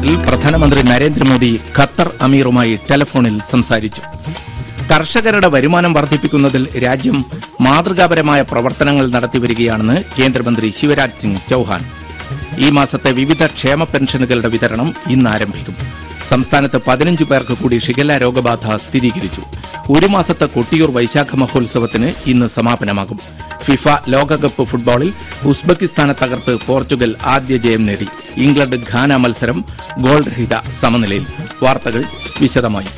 വിഷയത്തിൽ പ്രധാനമന്ത്രി നരേന്ദ്രമോദി ഖത്തർ അമീറുമായി ടെലിഫോണിൽ സംസാരിച്ചു കർഷകരുടെ വരുമാനം വർദ്ധിപ്പിക്കുന്നതിൽ രാജ്യം മാതൃകാപരമായ പ്രവർത്തനങ്ങൾ നടത്തിവരികയാണെന്ന് കേന്ദ്രമന്ത്രി ശിവരാജ് സിംഗ് ചൌഹാൻ ഈ മാസത്തെ വിവിധ ക്ഷേമ പെൻഷനുകളുടെ വിതരണം ഇന്ന് ആരംഭിക്കും സംസ്ഥാനത്ത് പതിനഞ്ച് പേർക്ക് കൂടി ഷിഗല്ല രോഗബാധ സ്ഥിരീകരിച്ചു ഒരു മാസത്തെ കൊട്ടിയൂർ വൈശാഖ മഹോത്സവത്തിന് ഇന്ന് സമാപനമാകും ഫിഫ ലോകകപ്പ് ഫുട്ബോളിൽ ഉസ്ബെക്കിസ്ഥാനെ തകർത്ത് പോർച്ചുഗൽ ആദ്യ ജയം നേടി ഇംഗ്ലണ്ട് ഘാന മത്സരം ഗോൾ രഹിത സമനിലയിൽ വാർത്തകൾ വിശദമായി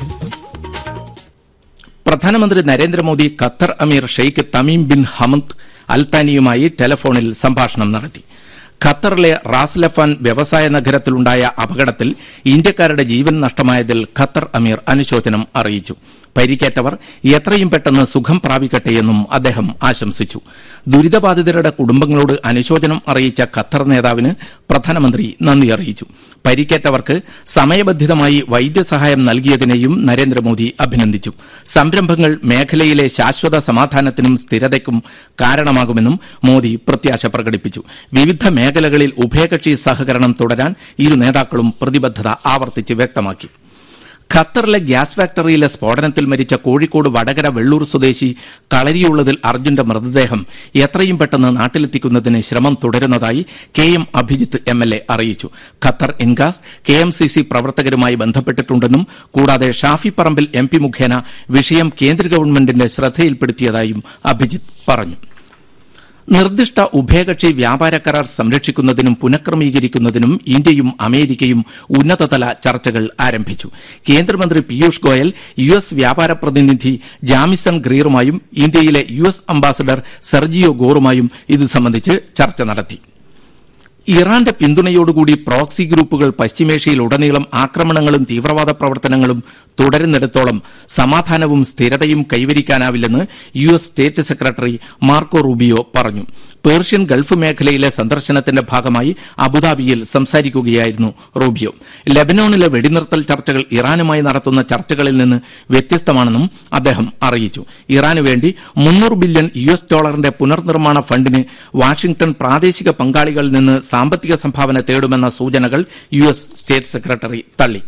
പ്രധാനമന്ത്രി നരേന്ദ്രമോദി ഖത്തർ അമീർ ഷെയ്ഖ് തമീം ബിൻ ഹമദ് അൽത്താനിയുമായി ടെലിഫോണിൽ സംഭാഷണം നടത്തി ഖത്തറിലെ റാസ്ലഫാൻ വ്യവസായ നഗരത്തിലുണ്ടായ അപകടത്തിൽ ഇന്ത്യക്കാരുടെ ജീവൻ നഷ്ടമായതിൽ ഖത്തർ അമീർ അനുശോചനം അറിയിച്ചു പരിക്കേറ്റവർ എത്രയും പെട്ടെന്ന് സുഖം പ്രാപിക്കട്ടെയെന്നും അദ്ദേഹം ആശംസിച്ചു ദുരിതബാധിതരുടെ കുടുംബങ്ങളോട് അനുശോചനം അറിയിച്ച ഖത്തർ നേതാവിന് പ്രധാനമന്ത്രി നന്ദി അറിയിച്ചു പരിക്കേറ്റവർക്ക് സമയബന്ധിതമായി വൈദ്യസഹായം നൽകിയതിനെയും നരേന്ദ്രമോദി അഭിനന്ദിച്ചു സംരംഭങ്ങൾ മേഖലയിലെ ശാശ്വത സമാധാനത്തിനും സ്ഥിരതയ്ക്കും കാരണമാകുമെന്നും മോദി പ്രത്യാശ പ്രകടിപ്പിച്ചു വിവിധ മേഖലകളിൽ ഉഭയകക്ഷി സഹകരണം തുടരാൻ ഇരു നേതാക്കളും പ്രതിബദ്ധത ആവർത്തിച്ച് വ്യക്തമാക്കി ഖത്തറിലെ ഗ്യാസ് ഫാക്ടറിയിലെ സ്ഫോടനത്തിൽ മരിച്ച കോഴിക്കോട് വടകര വെള്ളൂർ സ്വദേശി കളരിയുള്ളതിൽ അർജുന്റെ മൃതദേഹം എത്രയും പെട്ടെന്ന് നാട്ടിലെത്തിക്കുന്നതിന് ശ്രമം തുടരുന്നതായി K M Abhijith M L A അറിയിച്ചു Qatar INCAS K M C C പ്രവർത്തകരുമായി ബന്ധപ്പെട്ടിട്ടുണ്ടെന്നും കൂടാതെ ഷാഫി പറമ്പിൽ എം പി മുഖേന വിഷയം കേന്ദ്ര ഗവൺമെന്റിന്റെ ശ്രദ്ധയിൽപ്പെടുത്തിയതായും അഭിജിത്ത് പറഞ്ഞു നിർദ്ദിഷ്ട ഉഭയകക്ഷി വ്യാപാര കരാർ സംരക്ഷിക്കുന്നതിനും പുനഃക്രമീകരിക്കുന്നതിനും ഇന്ത്യയും അമേരിക്കയും ഉന്നതതല ചർച്ചകൾ ആരംഭിച്ചു കേന്ദ്രമന്ത്രി പീയൂഷ് ഗോയൽ യു എസ് വ്യാപാര പ്രതിനിധി ജാമിസൺ ഗ്രീറുമായും ഇന്ത്യയിലെ യു എസ് അംബാസഡർ സെർജിയോ ഗോറുമായും ഇത് സംബന്ധിച്ച് ചർച്ച നടത്തി ഇറാന്റെ പിന്തുണയോടുകൂടി പ്രോക്സി ഗ്രൂപ്പുകൾ പശ്ചിമേഷ്യയിലുടനീളം ആക്രമണങ്ങളും തീവ്രവാദ പ്രവർത്തനങ്ങളും തുടരുന്നിടത്തോളം സമാധാനവും സ്ഥിരതയും കൈവരിക്കാനാവില്ലെന്ന് U S state secretary Marco Rubio പറഞ്ഞു പേർഷ്യൻ ഗൾഫ് മേഖലയിലെ സന്ദർശനത്തിന്റെ ഭാഗമായി അബുദാബിയിൽ സംസാരിക്കുകയായിരുന്നു റൂബിയോ ലബനോണിലെ വെടിനിർത്തൽ ചർച്ചകൾ ഇറാനുമായി നടത്തുന്ന ചർച്ചകളിൽ നിന്ന് വ്യത്യസ്തമാണെന്നും അദ്ദേഹം അറിയിച്ചു ഇറാന് വേണ്ടി മുന്നൂറ് ബില്യൺ യു എസ് ഡോളറിന്റെ പുനർനിർമ്മാണ ഫണ്ടിന് വാഷിംഗ്ടൺ പ്രാദേശിക പങ്കാളികളിൽ നിന്ന് സാമ്പത്തിക സംഭാവന തേടുമെന്ന സൂചനകൾ യു എസ് സ്റ്റേറ്റ് സെക്രട്ടറി തള്ളി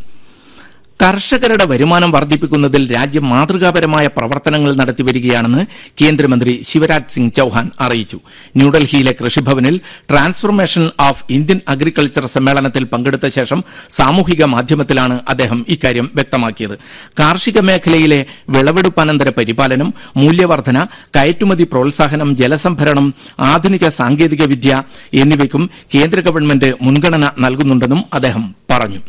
കർഷകരുടെ വരുമാനം വർദ്ധിപ്പിക്കുന്നതിൽ രാജ്യം മാതൃകാപരമായ പ്രവർത്തനങ്ങൾ നടത്തിവരികയാണെന്ന് കേന്ദ്രമന്ത്രി ശിവരാജ് സിംഗ് ചൌഹാൻ അറിയിച്ചു ന്യൂഡൽഹിയിലെ കൃഷിഭവനിൽ ട്രാൻസ്ഫർമേഷൻ ഓഫ് ഇന്ത്യൻ അഗ്രികൾച്ചർ സമ്മേളനത്തിൽ പങ്കെടുത്ത ശേഷം സാമൂഹിക മാധ്യമത്തിലാണ് അദ്ദേഹം ഇക്കാര്യം വ്യക്തമാക്കിയത് കാർഷിക മേഖലയിലെ വിളവെടുപ്പാനന്തര പരിപാലനം മൂല്യവർധന കയറ്റുമതി പ്രോത്സാഹനം ജലസംഭരണം ആധുനിക സാങ്കേതിക വിദ്യ എന്നിവയ്ക്കും കേന്ദ്ര ഗവൺമെന്റ് മുൻഗണന നൽകുന്നുണ്ടെന്നും അദ്ദേഹം പറഞ്ഞു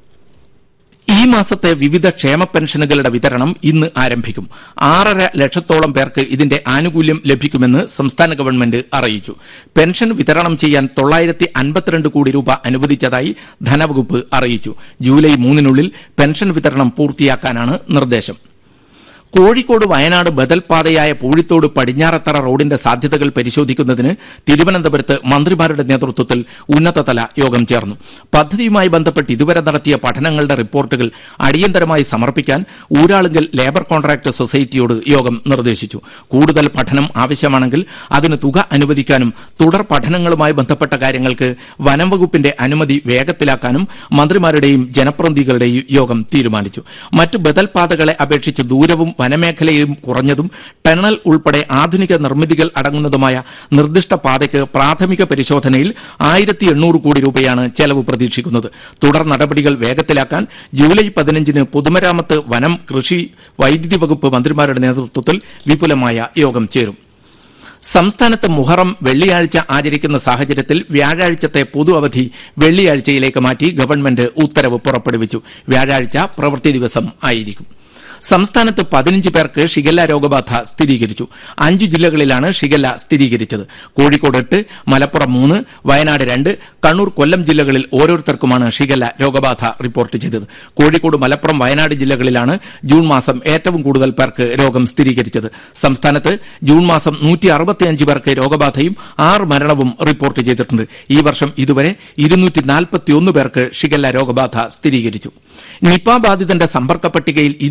ഈ മാസത്തെ വിവിധ ക്ഷേമ പെൻഷനുകളുടെ വിതരണം ഇന്ന് ആരംഭിക്കും ആറര ലക്ഷത്തോളം പേർക്ക് ഇതിന്റെ ആനുകൂല്യം ലഭിക്കുമെന്ന് സംസ്ഥാന ഗവൺമെന്റ് അറിയിച്ചു പെൻഷൻ വിതരണം ചെയ്യാൻ തൊള്ളായിരത്തി അൻപത്തിരണ്ട് കോടി രൂപ അനുവദിച്ചതായി ധനവകുപ്പ് അറിയിച്ചു ജൂലൈ മൂന്നിനുള്ളിൽ പെൻഷൻ വിതരണം പൂർത്തിയാക്കാനാണ് നിർദ്ദേശം കോഴിക്കോട് വയനാട് ബദൽ പാതയായ പൂഴിത്തോട് പടിഞ്ഞാറത്തറ റോഡിന്റെ സാധ്യതകൾ പരിശോധിക്കുന്നതിന് തിരുവനന്തപുരത്ത് മന്ത്രിമാരുടെ നേതൃത്വത്തിൽ ഉന്നതതല യോഗം ചേർന്നു പദ്ധതിയുമായി ബന്ധപ്പെട്ട് ഇതുവരെ നടത്തിയ പഠനങ്ങളുടെ റിപ്പോർട്ടുകൾ അടിയന്തരമായി സമർപ്പിക്കാൻ ഊരാളുങ്കൽ ലേബർ കോൺട്രാക്ട് സൊസൈറ്റിയോട് യോഗം നിർദ്ദേശിച്ചു കൂടുതൽ പഠനം ആവശ്യമാണെങ്കിൽ അതിന് തുക അനുവദിക്കാനും തുടർ പഠനങ്ങളുമായി ബന്ധപ്പെട്ട കാര്യങ്ങൾക്ക് വനം വകുപ്പിന്റെ അനുമതി വേഗത്തിലാക്കാനും മന്ത്രിമാരുടെയും ജനപ്രതിനിധികളുടെയും യോഗം തീരുമാനിച്ചു മറ്റ് ബദൽ പാതകളെ അപേക്ഷിച്ച് ദൂരവും വനമേഖലയും കുറഞ്ഞതും ടണൽ ഉൾപ്പെടെ ആധുനിക നിർമ്മിതികൾ അടങ്ങുന്നതുമായ നിർദ്ദിഷ്ട പാതയ്ക്ക് പ്രാഥമിക പരിശോധനയിൽ ആയിരത്തി എണ്ണൂറ് കോടി രൂപയാണ് ചെലവ് പ്രതീക്ഷിക്കുന്നത് തുടർ നടപടികൾ വേഗത്തിലാക്കാൻ ജൂലൈ പതിനഞ്ചിന് പൊതുമരാമത്ത് വനം കൃഷി വൈദ്യുതി വകുപ്പ് മന്ത്രിമാരുടെ നേതൃത്വത്തിൽ വിപുലമായ യോഗം ചേരും സംസ്ഥാനത്ത് മുഹറം വെള്ളിയാഴ്ച ആചരിക്കുന്ന സാഹചര്യത്തിൽ വ്യാഴാഴ്ചത്തെ പൊതു അവധി വെള്ളിയാഴ്ചയിലേക്ക് മാറ്റി ഗവൺമെന്റ് ഉത്തരവ് പുറപ്പെടുവിച്ചു വ്യാഴാഴ്ച പ്രവൃത്തി ദിവസം ആയിരിക്കും സംസ്ഥാനത്ത് പതിനഞ്ച് പേർക്ക് ഷിഗല്ല രോഗബാധ സ്ഥിരീകരിച്ചു അഞ്ച് ജില്ലകളിലാണ് ഷിഗല്ല സ്ഥിരീകരിച്ചത് കോഴിക്കോട് എട്ട് മലപ്പുറം മൂന്ന് വയനാട് രണ്ട് കണ്ണൂർ കൊല്ലം ജില്ലകളിൽ ഓരോരുത്തർക്കുമാണ് ഷിഗല്ല രോഗബാധ റിപ്പോർട്ട് ചെയ്തത് കോഴിക്കോട് മലപ്പുറം വയനാട് ജില്ലകളിലാണ് ജൂൺ മാസം ഏറ്റവും കൂടുതൽ പേർക്ക് രോഗം സ്ഥിരീകരിച്ചത് സംസ്ഥാനത്ത് ജൂൺ മാസം നൂറ്റി അറുപത്തിയഞ്ച് പേർക്ക് രോഗബാധയും ആറ് മരണവും റിപ്പോർട്ട് ചെയ്തിട്ടുണ്ട് ഈ വർഷം ഇതുവരെ ഇരുന്നൂറ്റി നാൽപ്പത്തിയൊന്ന് പേർക്ക് ഷിഗല്ല രോഗബാധ സ്ഥിരീകരിച്ചു നിപ ബാധിതന്റെ സമ്പർക്ക പട്ടികയിൽ ഇരുപത്തിയൊന്ന്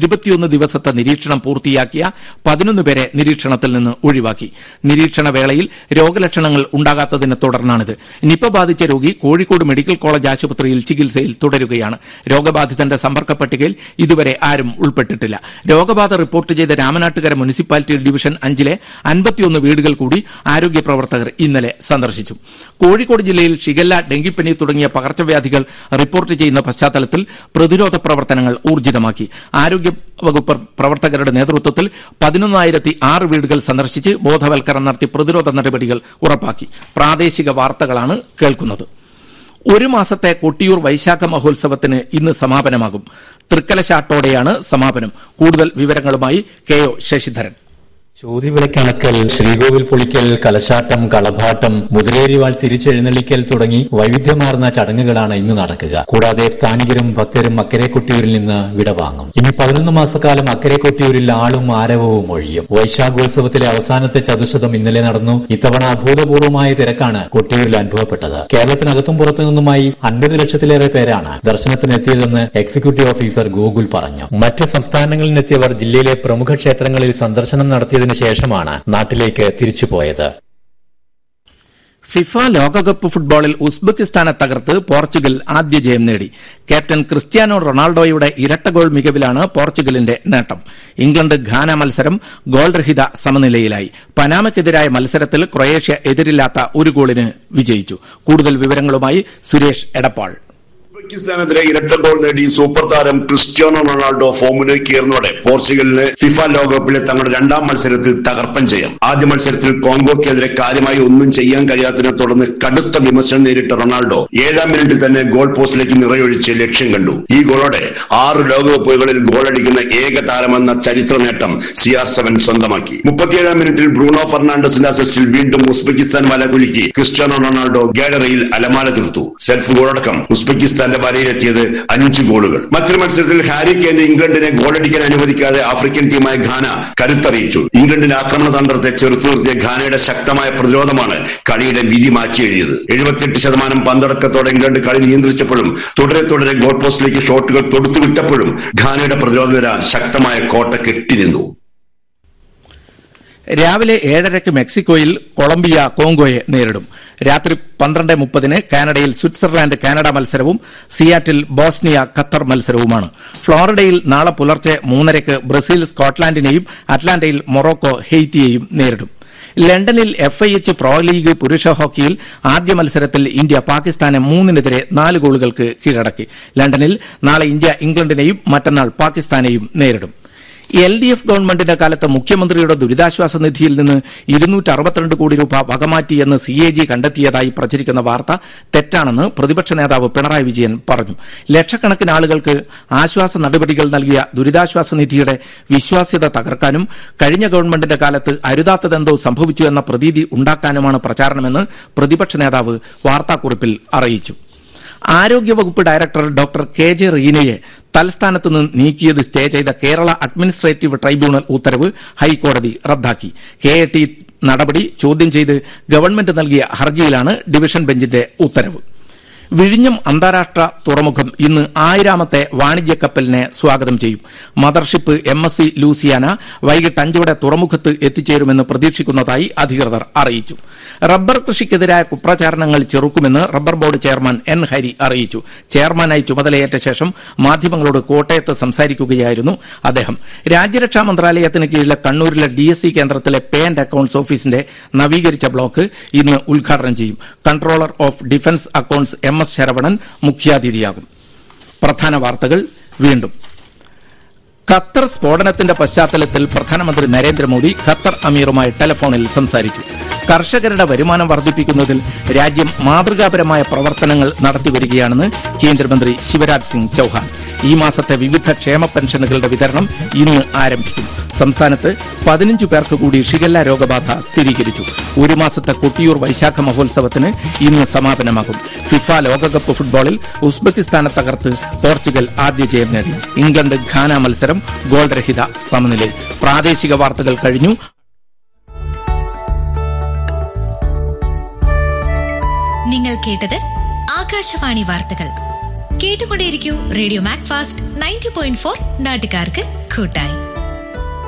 പതിനൊന്ന് ദിവസത്തെ നിരീക്ഷണം പൂർത്തിയാക്കിയ പതിനൊന്ന് പേരെ നിരീക്ഷണത്തിൽ നിന്ന് ഒഴിവാക്കി നിരീക്ഷണ വേളയിൽ രോഗലക്ഷണങ്ങൾ ഉണ്ടാകാത്തതിനെ തുടർന്നാണിത് നിപ ബാധിച്ച രോഗി കോഴിക്കോട് മെഡിക്കൽ കോളേജ് ആശുപത്രിയിൽ ചികിത്സയിൽ തുടരുകയാണ് രോഗബാധിതന്റെ സമ്പർക്ക പട്ടികയിൽ ഇതുവരെ ആരും ഉൾപ്പെട്ടിട്ടില്ല രോഗബാധ റിപ്പോർട്ട് ചെയ്ത രാമനാട്ടുകര മുനിസിപ്പാലിറ്റി ഡിവിഷൻ അഞ്ചിലെ അൻപത്തിയൊന്ന് വീടുകൾ കൂടി ആരോഗ്യ പ്രവർത്തകർ ഇന്നലെ സന്ദർശിച്ചു കോഴിക്കോട് ജില്ലയിൽ ഷിഗല്ല ഡെങ്കിപ്പനി തുടങ്ങിയ പകർച്ചവ്യാധികൾ റിപ്പോർട്ട് ചെയ്യുന്ന പശ്ചാത്തലത്തിൽ പ്രതിരോധ പ്രവർത്തനങ്ങൾ ഊർജിതമാക്കി ആരോഗ്യ വകുപ്പ് പ്രവർത്തകരുടെ നേതൃത്വത്തിൽ പതിനൊന്നായിരത്തി ആറ് വീടുകൾ സന്ദർശിച്ച് ബോധവൽക്കരണം നടത്തി പ്രതിരോധ നടപടികൾ ഉറപ്പാക്കി പ്രാദേശിക വാർത്തകളാണ് കേൾക്കുന്നത് ഒരു മാസത്തെ കൊട്ടിയൂർ വൈശാഖ മഹോത്സവത്തിന് ഇന്ന് സമാപനമാകും തൃക്കലശാട്ടോടെയാണ് സമാപനം കൂടുതൽ വിവരങ്ങളുമായി കെ ഒ ശശിധരൻ ചോതിവിളക്കണക്കൽ ശ്രീകോവിൽ പൊളിക്കൽ കലശാട്ടം കളഭാട്ടം മുതലേരിവാൾ തിരിച്ചെഴുന്നള്ളിക്കൽ തുടങ്ങി വൈവിധ്യമാർന്ന ചടങ്ങുകളാണ് ഇന്ന് നടക്കുക കൂടാതെ സ്ഥാനികരും ഭക്തരും അക്കരെ കൊട്ടിയൂരിൽ നിന്ന് വിടവാങ്ങും ഇനി പതിനൊന്ന് മാസക്കാലം അക്കരെ കൊട്ടിയൂരിൽ ആളും ആരവവും ഒഴിയും വൈശാഖോത്സവത്തിലെ അവസാനത്തെ ചതുശതം ഇന്നലെ നടന്നു ഇത്തവണ അഭൂതപൂർവമായ തിരക്കാണ് കൊട്ടിയൂരിൽ അനുഭവപ്പെട്ടത് കേരളത്തിനകത്തും പുറത്തു നിന്നുമായി അൻപത് ലക്ഷത്തിലേറെ പേരാണ് ദർശനത്തിനെത്തിയതെന്ന് എക്സിക്യൂട്ടീവ് ഓഫീസർ ഗോകുൽ പറഞ്ഞു മറ്റ് സംസ്ഥാനങ്ങളിൽ നിന്നെത്തിയവർ ജില്ലയിലെ പ്രമുഖ ക്ഷേത്രങ്ങളിൽ സന്ദർശനം നടത്തിയതിനു ശേഷമാണ് നാട്ടിലേക്ക് തിരിച്ചുപോയത് ഫിഫ ലോകകപ്പ് ഫുട്ബോളിൽ ഉസ്ബെക്കിസ്ഥാനെ തകർത്ത് പോർച്ചുഗൽ ആദ്യ ജയം നേടി ക്യാപ്റ്റൻ ക്രിസ്ത്യാനോ റൊണാൾഡോയുടെ ഇരട്ട ഗോൾ മികവിലാണ് പോർച്ചുഗലിന്റെ നേട്ടം ഇംഗ്ലണ്ട് ഘാന മത്സരം ഗോൾരഹിത സമനിലയിലായി പനാമയ്ക്കെതിരായ മത്സരത്തിൽ ക്രൊയേഷ്യ എതിരില്ലാത്ത ഒരു ഗോളിന് വിജയിച്ചു കൂടുതൽ വിവരങ്ങളുമായി സുരേഷ് എടപ്പാൾ ഉസ്ബെക്കിസ്ഥാനെതിരെ ഇരട്ട ഗോൾ നേടി സൂപ്പർ താരം ക്രിസ്ത്യാനോ റൊണാൾഡോ ഫോമിലേക്ക് കയറുന്നതോടെ പോർച്ചുഗലിന് ഫിഫ ലോകകപ്പിലെ തങ്ങളുടെ രണ്ടാം മത്സരത്തിൽ തകർപ്പൻ ചെയ്യാം ആദ്യ മത്സരത്തിൽ കോങ്കോക്കെതിരെ കാര്യമായി ഒന്നും ചെയ്യാൻ കഴിയാത്തതിനെ തുടർന്ന് കടുത്ത വിമർശനം നേരിട്ട റൊണാൾഡോ ഏഴാം മിനിറ്റിൽ തന്നെ ഗോൾ പോസ്റ്റിലേക്ക് നിറയൊഴിച്ച് ലക്ഷ്യം കണ്ടു ഈ ഗോളോടെ ആറ് ലോകകപ്പുകളിൽ ഗോളടിക്കുന്ന ഏക താരമെന്ന ചരിത്ര നേട്ടം സി ആർ സെവൻ സ്വന്തമാക്കി മുപ്പത്തിയേഴാം മിനിറ്റിൽ ബ്രൂണോ ഫെർണാണ്ടസിന്റെ അസിസ്റ്റിൽ വീണ്ടും ഉസ്ബെക്കിസ്ഥാൻ വലകുലുക്കി ക്രിസ്ത്യാനോ റൊണാൾഡോ ഗാലറിയിൽ അലമാല തീർത്തു സെൽഫ് ഗോളടക്കം ഉസ്ബെക്കിസ്ഥാന്റെ വലയിലെത്തിയത് അഞ്ച് ഗോളുകൾ മറ്റൊരു മത്സരത്തിൽ ഹാരി കെയിൻ ഇംഗ്ലണ്ടിനെ ഗോളടിക്കാൻ അനുവദിക്കാതെ ആഫ്രിക്കൻ ടീമായ ഘാന കരുത്തറിയിച്ചു ഇംഗ്ലണ്ടിന്റെ ആക്രമണ തന്ത്രത്തെ ചെറുത്തു നിർത്തിയ ഘാനയുടെ ശക്തമായ പ്രതിരോധമാണ് കളിയുടെ വിധി മാറ്റി എഴുതിയത് എഴുപത്തിയെട്ട് ശതമാനം പന്തടക്കത്തോടെ ഇംഗ്ലണ്ട് കളി നിയന്ത്രിച്ചപ്പോഴും തുടരെ തുടരെ ഗോൾ പോസ്റ്റിലേക്ക് ഷോട്ടുകൾ തൊടുത്തുവിട്ടപ്പോഴും ഘാനയുടെ പ്രതിരോധ നിര ശക്തമായ കോട്ട കെട്ടിനിന്നു രാവിലെ ഏഴരയ്ക്ക് മെക്സിക്കോയിൽ കൊളംബിയ കോങ്കോയെ നേരിടും രാത്രി പന്ത്രണ്ട് മുപ്പതിന് കാനഡയിൽ സ്വിറ്റ്സർലാൻഡ് കാനഡ മത്സരവും സിയാറ്റിൽ ബോസ്നിയ ഖത്തർ മത്സരവുമാണ് ഫ്ലോറിഡയിൽ നാളെ പുലർച്ചെ മൂന്നരയ്ക്ക് ബ്രസീൽ സ്കോട്ട്ലാൻഡിനെയും അറ്റ്ലാന്റയിൽ മൊറോക്കോ ഹെയ്ത്തിയെയും നേരിടും ലണ്ടനിൽ F I H pro league പുരുഷ ഹോക്കിയിൽ ആദ്യ മത്സരത്തിൽ ഇന്ത്യ പാകിസ്ഥാനെ മൂന്നിനെതിരെ നാല് ഗോളുകൾക്ക് കീഴടക്കി ലണ്ടനിൽ നാളെ ഇന്ത്യ ഇംഗ്ലണ്ടിനെയും മറ്റന്നാൾ പാകിസ്ഥാനെയും നേരിടും എൽ ഡി എഫ് ഗവൺമെന്റിന്റെ കാലത്ത് മുഖ്യമന്ത്രിയുടെ ദുരിതാശ്വാസ നിധിയിൽ നിന്ന് ഇരുന്നൂറ്റി അറുപത്തിരണ്ട് കോടി രൂപ വകമാറ്റിയെന്ന് സി എ ജി കണ്ടെത്തിയതായി പ്രചരിക്കുന്ന വാർത്ത തെറ്റാണെന്ന് പ്രതിപക്ഷ നേതാവ് പിണറായി വിജയൻ പറഞ്ഞു ലക്ഷക്കണക്കിന് ആളുകൾക്ക് ആശ്വാസ നടപടികൾ നൽകിയ ദുരിതാശ്വാസ നിധിയുടെ വിശ്വാസ്യത തകർക്കാനും കഴിഞ്ഞ ഗവൺമെന്റിന്റെ കാലത്ത് അരുതാത്തതെന്തോ സംഭവിച്ചു എന്ന പ്രതീതി ഉണ്ടാക്കാനുമാണ് പ്രചാരണമെന്ന് പ്രതിപക്ഷ നേതാവ് വാർത്താക്കുറിപ്പിൽ അറിയിച്ചു ആരോഗ്യവകുപ്പ് ഡയറക്ടർ ഡോക്ടർ കെ ജെ റീനയെ തൽസ്ഥാനത്ത് നിന്ന് നീക്കിയത് സ്റ്റേ ചെയ്ത കേരള അഡ്മിനിസ്ട്രേറ്റീവ് ട്രൈബ്യൂണൽ ഉത്തരവ് ഹൈക്കോടതി റദ്ദാക്കി കെ എ ടി നടപടി ചോദ്യം ചെയ്ത് ഗവൺമെന്റ് നൽകിയ ഹർജിയിലാണ് ഡിവിഷൻ ബെഞ്ചിന്റെ ഉത്തരവ് വിഴിഞ്ഞം അന്താരാഷ്ട്ര തുറമുഖം ഇന്ന് ആയിരാമത്തെ വാണിജ്യ കപ്പലിനെ സ്വാഗതം ചെയ്യും mothership M S C Louisiana വൈകിട്ട് അഞ്ചോടെ തുറമുഖത്ത് എത്തിച്ചേരുമെന്ന് പ്രതീക്ഷിക്കുന്നതായി അധികൃതർ അറിയിച്ചു റബ്ബർ കൃഷിക്കെതിരായ കുപ്രചാരണങ്ങൾ ചെറുക്കുമെന്ന് rubber board chairman N Hari അറിയിച്ചു ചെയർമാനായി ചുമതലയേറ്റ ശേഷം മാധ്യമങ്ങളോട് കോട്ടയത്ത് സംസാരിക്കുകയായിരുന്നു അദ്ദേഹം രാജ്യരക്ഷാ മന്ത്രാലയത്തിന് കീഴിലെ കണ്ണൂരിലെ ഡി എസ് സി കേന്ദ്രത്തിലെ പേ ആൻഡ് അക്കൌണ്ട്സ് ഓഫീസിന്റെ നവീകരിച്ച ബ്ലോക്ക് ഇന്ന് ഉദ്ഘാടനം ചെയ്യും controller of defence accounts M S Saravanan മുഖ്യാതിഥിയാകും പ്രധാന വാർത്തകൾ വീണ്ടും ഖത്തർ സ്ഫോടനത്തിന്റെ പശ്ചാത്തലത്തിൽ പ്രധാനമന്ത്രി നരേന്ദ്രമോദി ഖത്തർ അമീറുമായി ടെലിഫോണിൽ സംസാരിച്ചു കർഷകരുടെ വരുമാനം വർദ്ധിപ്പിക്കുന്നതിൽ രാജ്യം മാതൃകാപരമായ പ്രവർത്തനങ്ങൾ നടത്തിവരികയാണെന്ന് കേന്ദ്രമന്ത്രി ശിവരാജ് സിംഗ് ചൌഹാൻ ഈ മാസത്തെ വിവിധ ക്ഷേമ പെൻഷനുകളുടെ വിതരണം ഇന്ന് ആരംഭിക്കും സംസ്ഥാനത്ത് പതിനഞ്ചു പേർക്ക് കൂടി ഷിഗല്ല രോഗബാധ സ്ഥിരീകരിച്ചു ഒരു മാസത്തെ കൊട്ടിയൂർ വൈശാഖ മഹോത്സവത്തിന് ഇന്ന് സമാപനമാകും ഫിഫ ലോകകപ്പ് ഫുട്ബോളിൽ ഉസ്ബെക്കിസ്ഥാനെ തകർത്ത് പോർച്ചുഗൽ ആദ്യ ജയം നേടി ഇംഗ്ലണ്ട് ഘാന മത്സരം ഗോൾ രഹിത സമനിലയിൽ പ്രാദേശിക വാർത്തകൾ കഴിഞ്ഞു നിങ്ങൾ കേട്ടത് ആകാശവാണി വാർത്തകൾ കേട്ടുകൊണ്ടേയിരിക്കൂ radio Mac Fast ninety point four നാട്ടുകാർക്ക് കൂട്ടായി